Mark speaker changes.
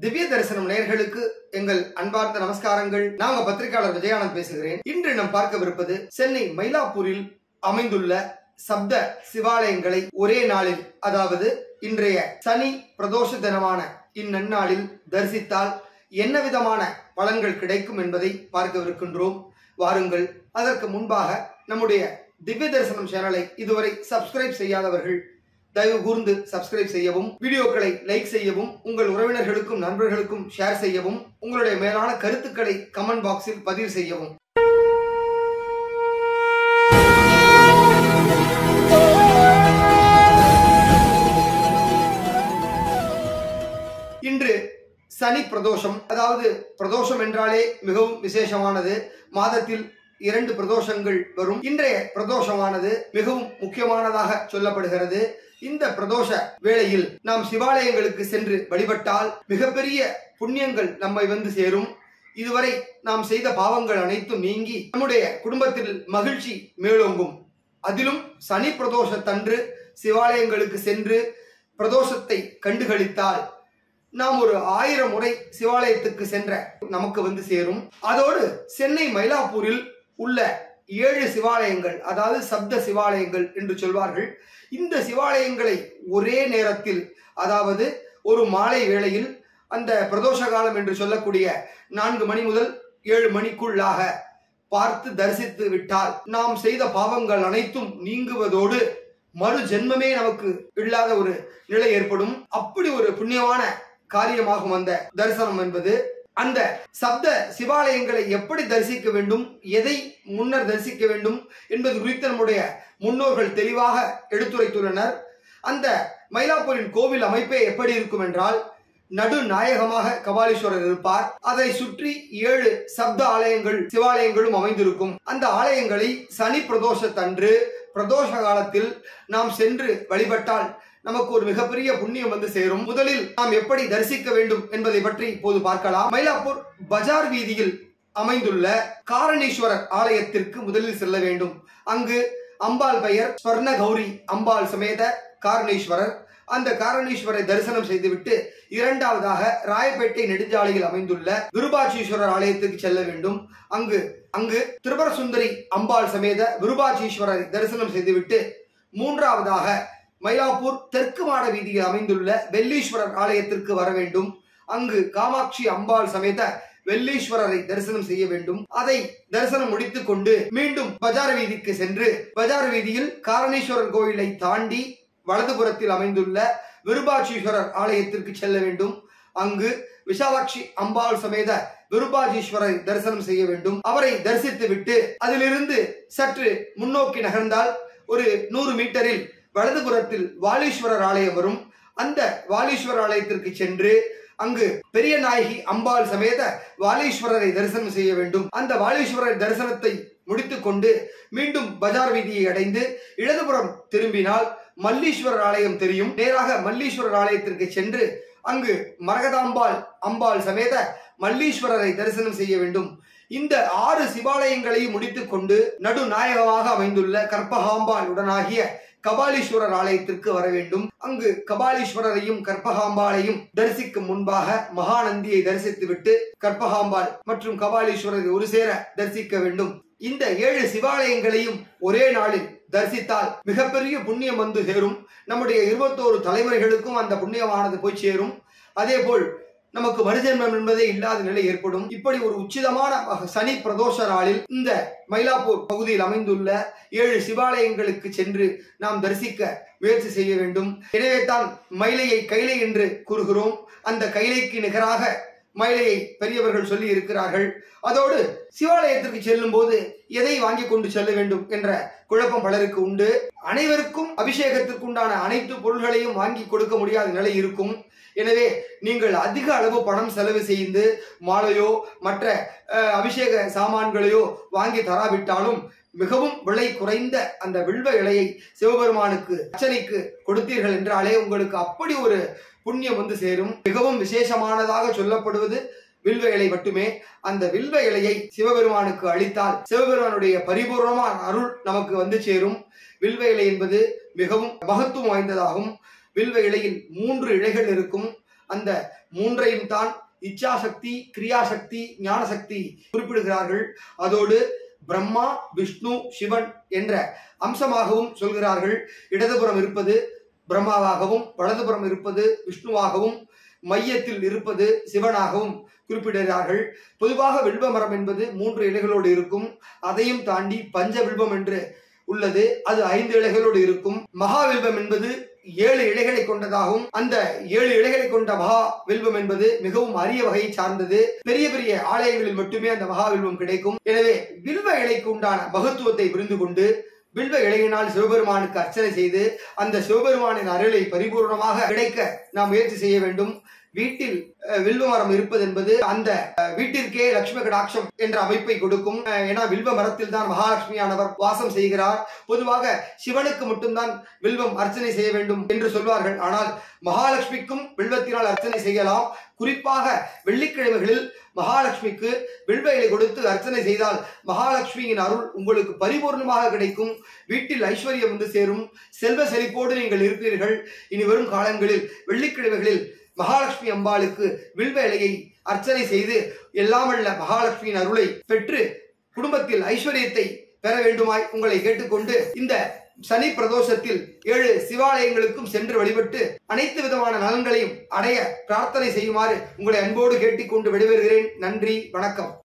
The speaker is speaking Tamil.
Speaker 1: திவ்ய தரிசனம் நேயர்களுக்கு எங்கள் அன்பார்ந்த நமஸ்காரங்கள் நாங்க பத்திரிகையாளர் விஜயானந்த் பேசுகிறேன் இன்று நாம் பார்க்கவிருப்பது சென்னை மயிலாப்பூரில் அமைந்துள்ள சப்த சிவாலயங்களை ஒரே நாளில் அதாவது இன்றைய சனி பிரதோஷ தினமான இந்நன்னாளில் தரிசித்தால் என்ன விதமான பலன்கள் கிடைக்கும் என்பதை பார்க்கவிருக்கின்றோம் வாருங்கள் அதற்கு முன்பாக நம்முடைய திவ்ய தரிசனம் சேனலை இதுவரை சப்ஸ்கிரைப் செய்யாதவர்கள் தயவு கூர்ந்து சப்ஸ்கிரைப் செய்யவும் வீடியோக்களை லைக் செய்யவும் உங்கள் உறவினர்களுக்கும் நண்பர்களுக்கும் ஷேர் செய்யவும் உங்களுடைய மேலான கருத்துக்களை கமெண்ட் பாக்ஸில் பதிவு செய்யவும் இன்று சனி பிரதோஷம் அதாவது பிரதோஷம் என்றாலே மிகவும் விசேஷமானது மாதத்தில் இரண்டு பிரதோஷங்கள் வரும் இன்றைய பிரதோஷமானது மிகவும் முக்கியமானதாக சொல்லப்படுகிறது இந்த பிரதோஷ வேளையில் நாம் சிவாலயங்களுக்கு சென்று வழிபட்டால் மிகப்பெரிய புண்ணியங்கள் நம்மை வந்து சேரும் இதுவரை நாம் செய்த பாவங்கள் அனைத்தும் நீங்கி நம்முடைய குடும்பத்தில் மகிழ்ச்சி மேலோங்கும் அதிலும் சனி பிரதோஷத்தன்று சிவாலயங்களுக்கு சென்று பிரதோஷத்தை கண்டுகளித்தால் நாம் ஒரு ஆயிரம் முறை சிவாலயத்துக்கு சென்ற நமக்கு வந்து சேரும் அதோடு சென்னை மயிலாப்பூரில் உள்ள ஏழு சிவாலயங்கள் அதாவது சப்த சிவாலயங்கள் என்று சொல்வார்கள் இந்த சிவாலயங்களை ஒரே நேரத்தில் அதாவது ஒரு மாலை வேளையில் அந்த பிரதோஷ காலம் என்று சொல்லக்கூடிய நான்கு மணி முதல் ஏழு மணிக்குள்ளாக பார்த்து தரிசித்து விட்டால் நாம் செய்த பாவங்கள் அனைத்தும் நீங்குவதோடு மறு ஜென்மமே நமக்கு இல்லாத ஒரு நிலை ஏற்படும் அப்படி ஒரு புண்ணியமான காரியமாகும் அந்த தரிசனம் என்பது அந்த சப்த சிவாலயங்களை எப்படி தரிசிக்க வேண்டும் எதை முன்னர் தரிசிக்க வேண்டும் என்பது குறித்து நம்முடைய முன்னோர்கள் தெளிவாக எடுத்துரைத்துள்ளனர் அந்த மயிலாப்பூரின் கோவில் அமைப்பே எப்படி இருக்கும் என்றால் நடு நாயகமாக கபாலீஸ்வரர் இருப்பார் அதை சுற்றி ஏழு சப்த ஆலயங்கள் சிவாலயங்களும் அமைந்திருக்கும் அந்த ஆலயங்களை சனி பிரதோஷத்தன்று பிரதோஷ காலத்தில் நாம் சென்று வழிபட்டால் நமக்கு ஒரு மிகப்பெரிய புண்ணியம் வந்து சேரும் முதலில் நாம் எப்படி தரிசிக்க வேண்டும் என்பதை பற்றி இப்போது பார்க்கலாம் மயிலாப்பூர் பஜார் வீதியில் அமைந்துள்ள காரணீஸ்வரர் ஆலயத்திற்கு முதலில் செல்ல வேண்டும் அங்கு அம்பாள் பெயர் ஸ்வர்ண கௌரி அம்பாள் சமேத காரணீஸ்வரர் அந்த காரணீஸ்வரை தரிசனம் செய்துவிட்டு இரண்டாவதாக ராயப்பேட்டை நெடுஞ்சாலையில் அமைந்துள்ள விருபாட்சீஸ்வரர் ஆலயத்துக்கு செல்ல வேண்டும் அங்கு அங்கு திரிபுர சுந்தரி அம்பாள் சமேத விருபாட்சீஸ்வரரை தரிசனம் செய்துவிட்டு மூன்றாவதாக மயிலாப்பூர் தெற்கு மாட வீதியில் அமைந்துள்ள வெள்ளீஸ்வரர் ஆலயத்திற்கு வர வேண்டும் அங்கு காமாட்சி அம்பாள் சமேத வெள்ளீஸ்வரரை தரிசனம் செய்ய வேண்டும் அதை தரிசனம் முடித்துக் கொண்டு மீண்டும் பஜார் வீதிக்கு சென்று பஜார் வீதியில் காரணீஸ்வரர் கோயிலை தாண்டி வலதுபுறத்தில் அமைந்துள்ள விருபாட்சீஸ்வரர் ஆலயத்திற்கு செல்ல வேண்டும் அங்கு விஷாலாட்சி அம்பாள் சமேத விருபாஜீஸ்வரரை தரிசனம் செய்ய வேண்டும் அவரை தரிசித்து விட்டு அதிலிருந்து சற்று முன்னோக்கி நகர்ந்தால் ஒரு நூறு மீட்டரில் வலதுபுறத்தில் வாலீஸ்வரர் ஆலயம் வரும் அந்த வாலீஸ்வரர் ஆலயத்திற்கு சென்று அங்கு பெரிய நாயகி அம்பாள் சமேத வாலீஸ்வரரை தரிசனம் செய்ய வேண்டும் அந்த வாலீஸ்வரர் தரிசனத்தை முடித்துக் கொண்டு மீண்டும் பஜார் வீதியை அடைந்து இடதுபுறம் திரும்பினால் மல்லீஸ்வரர் ஆலயம் தெரியும் நேராக மல்லீஸ்வரர் ஆலயத்திற்கு சென்று அங்கு மரகதாம்பாள் அம்பாள் சமேத மல்லீஸ்வரரை தரிசனம் செய்ய வேண்டும் இந்த ஆறு சிவாலயங்களையும் முடித்துக் கொண்டு நடுநாயகமாக அமைந்துள்ள கற்பகாம்பாள் உடனாகிய கபாலீஸ்வரர் ஆலயத்திற்கு வர வேண்டும் அங்கு கபாலீஸ்வரரையும் கற்பகாம்பாளையும் தரிசிக்கும் முன்பாக மகாநந்தியை தரிசித்துவிட்டு கற்பகாம்பாள் மற்றும் கபாலீஸ்வரரை ஒரு சேர தரிசிக்க வேண்டும் இந்த ஏழு சிவாலயங்களையும் ஒரே நாளில் தரிசித்தால் மிகப்பெரிய புண்ணியம் வந்து சேரும் நம்முடைய இருபத்தோரு தலைமுறைகளுக்கும் அந்த புண்ணியமானது போய் சேரும் அதே போல் நமக்கு மறுஜென்மம் என்பதே இல்லாத நிலை ஏற்படும் இப்படி ஒரு உச்சிதமான சனி பிரதோஷ நாளில் இந்த மயிலாப்பூர் பகுதியில் அமைந்துள்ள ஏழு சிவாலயங்களுக்கு சென்று நாம் தரிசிக்க முயற்சி செய்ய வேண்டும் எனவே தான் மயிலையை கைலை என்று கூறுகிறோம் அந்த கைலைக்கு நிகராக மயிலையை பெரியவர்கள் சொல்லி இருக்கிறார்கள் அதோடு சிவாலயத்திற்கு செல்லும் போது எதை வாங்கி கொண்டு செல்ல வேண்டும் என்ற குழப்பம் பலருக்கு உண்டு அனைவருக்கும் அபிஷேகத்திற்குண்டான அனைத்து பொருள்களையும் வாங்கி கொடுக்க முடியாத நிலை இருக்கும் எனவே நீங்கள் அதிக அளவு பணம் செலவு செய்து மாலையோ மற்ற அபிஷேக சாமான்களையோ வாங்கி தராவிட்டாலும் மிகவும் விலை குறைந்த அந்த வில்வ இலையை சிவபெருமானுக்கு அர்ச்சனைக்கு கொடுத்தீர்கள் என்றாலே உங்களுக்கு அப்படி ஒரு புண்ணியம் வந்து சேரும் மிகவும் விசேஷமானதாக சொல்லப்படுவது வில்வ இலை மட்டுமே அந்த வில்வ இலையை சிவபெருமானுக்கு அளித்தால் சிவபெருமானுடைய பரிபூர்ணமான அருள் நமக்கு வந்து சேரும் வில்வ இலை என்பது மிகவும் மகத்துவம் வாய்ந்ததாகும் வில்வ இலையில் மூன்று இலைகள் இருக்கும் அந்த மூன்றையும் தான் இச்சாசக்தி கிரியாசக்தி ஞானசக்தி குறிப்பிடுகிறார்கள் அதோடு பிரம்மா விஷ்ணு சிவன் என்ற அம்சமாகவும் சொல்கிறார்கள் இடதுபுறம் இருப்பது பிரம்மாவாகவும் வலதுபுறம் இருப்பது விஷ்ணுவாகவும் மையத்தில் இருப்பது சிவனாகவும் குறிப்பிடுகிறார்கள் பொதுவாக வில்வ மரம் என்பது மூன்று இலைகளோடு இருக்கும் அதையும் தாண்டி பஞ்ச வில்வம் என்று உள்ளது அது ஐந்து இலைகளோடு இருக்கும் மகா வில்வம் என்பது ஏழு இலைகளை கொண்டதாகும் அந்த ஏழு இலைகளை கொண்ட மகா வில்வம் என்பது மிகவும் அரிய வகையை சார்ந்தது பெரிய பெரிய ஆலயங்களில் மட்டுமே அந்த மகா வில்வம் கிடைக்கும் எனவே வில்வ இலைக்கு உண்டான மகத்துவத்தை புரிந்து கொண்டு வில்வ இலையினால் சிவபெருமானுக்கு அர்ச்சனை செய்து அந்த சிவபெருமானின் அருளை பரிபூர்ணமாக கிடைக்க நாம் முயற்சி செய்ய வேண்டும் வீட்டில் அஹ், வில்வ மரம் இருப்பது என்பது அந்த அஹ், வீட்டிற்கே லட்சுமி கடாட்சம் என்ற அமைப்பை கொடுக்கும் அஹ், ஏன்னா வில்வ மரத்தில் தான் மகாலட்சுமியானவர் வாசம் செய்கிறார் பொதுவாக சிவனுக்கு மட்டும்தான் வில்வம் அர்ச்சனை செய்ய வேண்டும் என்று சொல்வார்கள் ஆனால் மகாலட்சுமிக்கும் வில்வத்தினால் அர்ச்சனை செய்யலாம் குறிப்பாக வெள்ளிக்கிழமைகளில் மகாலட்சுமிக்கு வில்வ இலை கொடுத்து அர்ச்சனை செய்தால் மகாலட்சுமியின் அருள் உங்களுக்கு பரிபூர்ணமாக கிடைக்கும் வீட்டில் ஐஸ்வர்யம் வந்து சேரும் செல்வ செழிப்போடு நீங்கள் இருப்பீர்கள் இனி வரும் காலங்களில் வெள்ளிக்கிழமைகளில் மகாலட்சுமி அம்பாளுக்கு வில்வ இலையை அர்ச்சனை செய்து எல்லாமல்ல மகாலட்சுமியின் அருளை பெற்று குடும்பத்தில் ஐஸ்வர்யத்தை பெற வேண்டுமாய் உங்களை கேட்டுக்கொண்டு இந்த சனி பிரதோஷத்தில் ஏழு சிவாலயங்களுக்கும் சென்று வழிபட்டு அனைத்து விதமான நலன்களையும் அடைய பிரார்த்தனை செய்யுமாறு உங்களை அன்போடு கேட்டுக்கொண்டு விடைபெறுகிறேன் நன்றி வணக்கம்